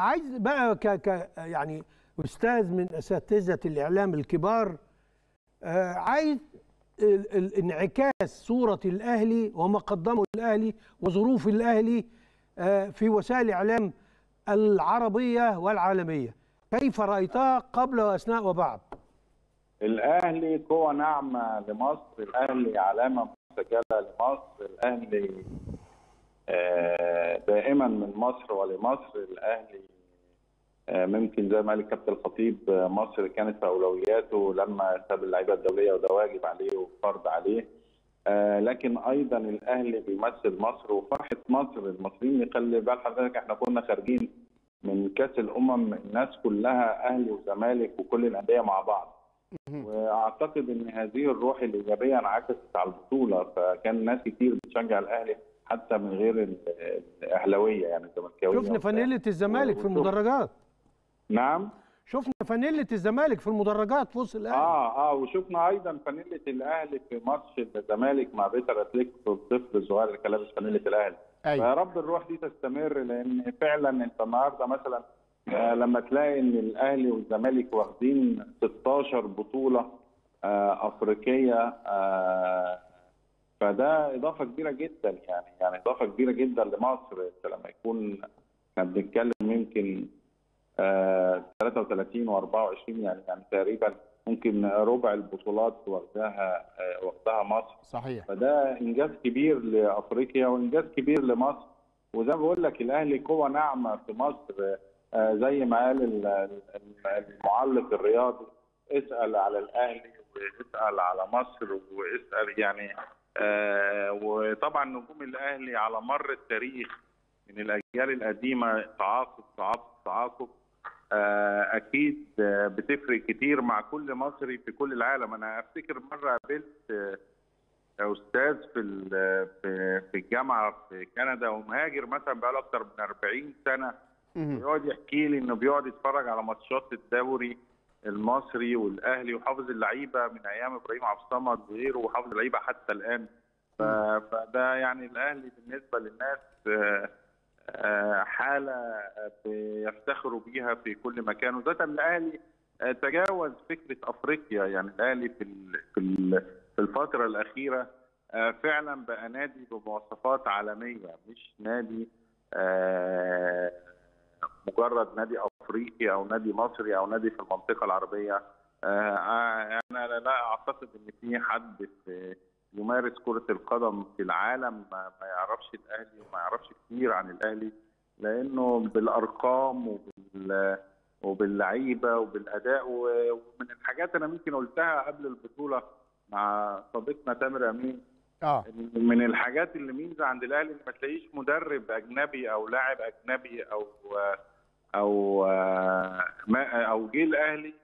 عايز بقى ك ك يعني استاذ من اساتذه الاعلام الكبار آه، عايز ال- ال- انعكاس صوره الاهلي وما قدمه الاهلي وظروف الاهلي آه، في وسائل الاعلام العربيه والعالميه كيف رايتها قبل واثناء وبعد الاهلي قوه ناعمه لمصر الاهلي علامه مسجله لمصر الاهلي آه، دائما من مصر ولمصر الاهلي آه، ممكن زي ما قال الكابتن الخطيب آه، مصر كانت في اولوياته لما ساب اللعيبه الدوليه وده واجب عليه وفرض عليه آه، لكن ايضا الاهلي بيمثل مصر وفرحه مصر المصريين يخلي بال حضرتك احنا كنا خارجين من كاس الامم الناس كلها اهلي وزمالك وكل الانديه مع بعض واعتقد ان هذه الروح الايجابيه انعكست على البطوله فكان ناس كتير بتشجع الاهلي حتى من غير ال- الاهلاويه يعني الزملكاويه شفنا فانيله الزمالك في وشوف- المدرجات نعم شفنا فانيله الزمالك في المدرجات في وسط الاهلي اه اه وشفنا ايضا فانيله الاهلي في ماتش الزمالك مع بيتر اتليكو الطفل الصغير اللي كان لابس فانيله الاهلي ايوه فيا رب الروح دي تستمر لان فعلا انت النهارده مثلا آه، لما تلاقي ان الاهلي والزمالك واخدين 16 بطوله آه، افريقيه آه، فده اضافه كبيره جدا يعني يعني اضافه كبيره جدا لمصر انت لما يكون احنا بنتكلم يمكن آه، 33 و24 يعني يعني تقريبا ممكن ربع البطولات واخداها آه، واخدها مصر صحيح فده انجاز كبير لافريقيا وانجاز كبير لمصر وزي ما بقول لك الاهلي قوه ناعمه في مصر آه، زي ما قال ال- ال- المعلق الرياضي اسال على الاهلي واسال على مصر واسال يعني آه، وطبعا نجوم الاهلي على مر التاريخ من الاجيال القديمه تعاقب تعاقب تعاقب آه، اكيد آه، بتفرق كتير مع كل مصري في كل العالم انا افتكر مره قابلت آه، استاذ في ال- في في الجامعه في كندا ومهاجر مثلا بقاله اكتر من 40 سنه مهم. بيقعد يحكي لي انه بيقعد يتفرج على ماتشات الدوري المصري والاهلي وحافظ اللعيبه من ايام ابراهيم عبد الصمد وغيره وحافظ اللعيبه حتى الان ف- فده يعني الاهلي بالنسبه للناس آه، آه، حاله آه، بيفتخروا بيها في كل مكان وذاتا الاهلي آه، تجاوز فكره افريقيا يعني الاهلي في ال- في ال- في الفتره الاخيره آه، فعلا بقى نادي بمواصفات عالميه مش نادي آه، مجرد نادي افريقي او نادي مصري او نادي في المنطقه العربيه آه، انا لا اعتقد ان في حد في يمارس كره القدم في العالم ما ما يعرفش الاهلي وما يعرفش كتير عن الاهلي لانه بالارقام وبال وباللعيبه وبالاداء و- ومن الحاجات انا ممكن قلتها قبل البطوله مع صديقنا تامر امين اه من الحاجات اللي ميزه عند الاهلي ان ما تلاقيش مدرب اجنبي او لاعب اجنبي او او ما او جه الاهلي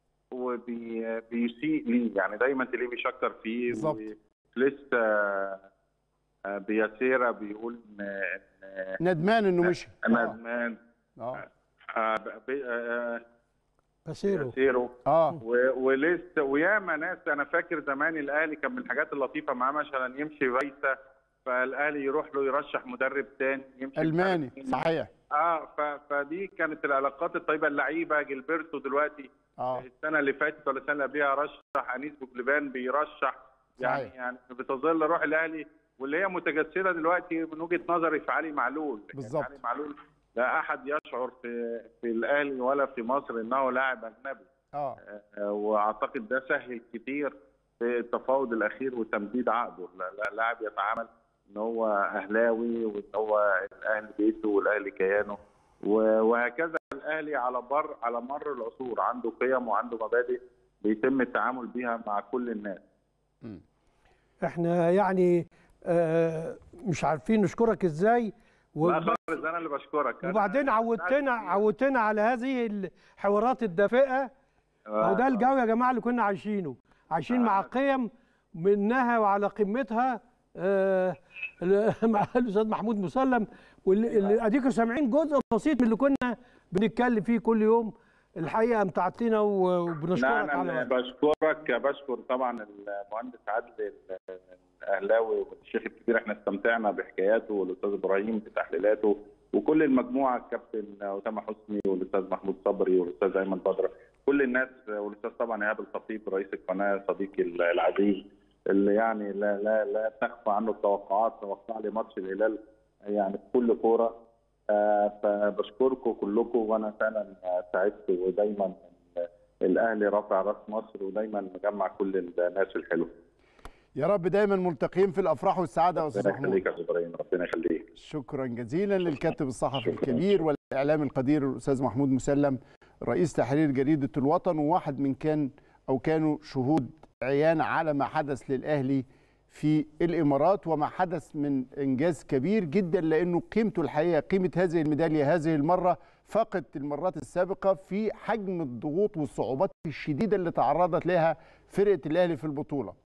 وبيسيء ليه يعني دايما تلاقيه بيشكر فيه بالظبط. لسه بياسيرا بيقول ان إن ندمان انه مشي آه. ندمان اه آه، ب- آه، باسيرو بياسيرو اه و- ولسه وياما ناس انا فاكر زمان الاهلي كان من الحاجات اللطيفه معاه مثلا يمشي فايسا فالاهلي يروح له يرشح مدرب تاني يمشي الماني مش عارف مين. صحيح اه ف- فدي كانت العلاقات الطيبه اللعيبه جilberto دلوقتي اه السنه اللي فاتت ولا السنه اللي قبلها رشح انيس بوجلبان بيرشح يعني صحيح. يعني بتظل روح الاهلي واللي هي متجسده دلوقتي من وجهه نظري في علي معلول لكن بالظبط. علي معلول لا احد يشعر في في الاهلي ولا في مصر انه لاعب اجنبي اه آه، واعتقد ده سهل كتير في التفاوض الاخير وتمديد عقده لا- لا لاعب يتعامل ان هو اهلاوي وان هو الاهلي بيته والاهلي كيانه و- وهكذا الاهلي على بر على مر العصور عنده قيم وعنده مبادئ بيتم التعامل بيها مع كل الناس مم. احنا يعني آه، مش عارفين نشكرك ازاي و- لا خالص انا اللي بشكرك أنا- وبعدين عودتنا عودتنا على هذه الحوارات الدافئه آه، وده الجو يا جماعه اللي كنا عايشينه عايشين مع قيم منها وعلى قمتها آه، ال- مع الاستاذ محمود مسلم واللي اللي اديكم سامعين جزء بسيط من اللي كنا بنتكلم فيه كل يوم الحقيقه امتعتنا و- وبنشكرك لا على انا وقتك. بشكرك بشكر طبعا المهندس عادل الاهلاوي والشيخ الكبير احنا استمتعنا بحكاياته والاستاذ ابراهيم بتحليلاته وكل المجموعه الكابتن اسامه حسني والاستاذ محمود صبري والاستاذ ايمن بدر كل الناس والاستاذ طبعا ايهاب الخطيب رئيس القناه صديقي العزيز اللي يعني لا لا لا تخفى عنه التوقعات توقع لي ماتش الهلال يعني في كل كوره آه فبشكركم كلكم وانا فعلا سعدت ودايما الاهلي رافع راس مصر ودايما مجمع كل الناس الحلوه يا رب دايما ملتقيين في الافراح والسعاده يا استاذ ربنا محمود يخليك يا ابراهيم ربنا يخليك شكرا جزيلا للكاتب الصحفي شكراً. الكبير والاعلام القدير الاستاذ محمود مسلم رئيس تحرير جريده الوطن وواحد من كان او كانوا شهود عيان على ما حدث للاهلي في الامارات وما حدث من انجاز كبير جدا لانه قيمته الحقيقه قيمه هذه الميداليه هذه المره فاقت المرات السابقه في حجم الضغوط والصعوبات الشديده اللي تعرضت لها فرقه الاهلي في البطوله